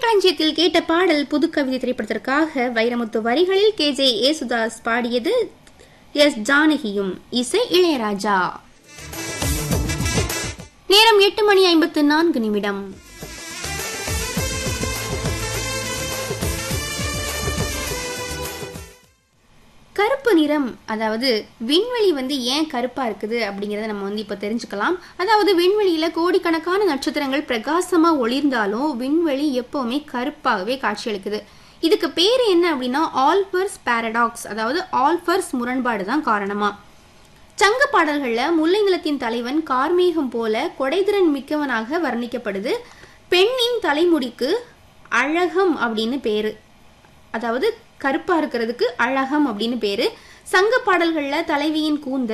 இசைக்களஞ்சியத்தில் கேட்ட பாடல் புதுக்கவிதை திரைப்படத்திற்காக வைரமுத்து வரிகளில் கே ஜே ஏசுதாஸ் பாடியது எஸ் ஜானகியும் இசை இளையராஜா நேரம் எட்டு மணி ஐம்பத்து நான்கு நிமிடம் கருப்பு நிறம் அதாவது விண்வெளி வந்து ஏன் கருப்பா இருக்குது அப்படிங்கறத நம்ம வந்து இப்ப தெரிஞ்சுக்கலாம் அதாவது விண்வெளியில கோடிக்கணக்கான நட்சத்திரங்கள் பிரகாசமா ஒளிர்ந்தாலும் விண்வெளி எப்பவுமே கருப்பாகவே காட்சியளிக்குது இதுக்கு பேர் என்ன அப்படின்னா ஆல்பர்ஸ் பாரடாக்ஸ் அதாவது ஆல்பர்ஸ் முரண்பாடு தான் காரணமா சங்க பாடல்கள்ல முல்லை நிலத்தின் தலைவன் கார்மேகம் போல கொடைதிறன் மிக்கவனாக வர்ணிக்கப்படுது பெண்ணின் தலைமுடிக்கு அழகம் அப்படின்னு பேரு அதாவது கருப்பா இருக்கிறதுக்கு அழகம் அப்படின்னு பேரு சங்க பாடல்கள்ல தலைவியின் கூந்தல்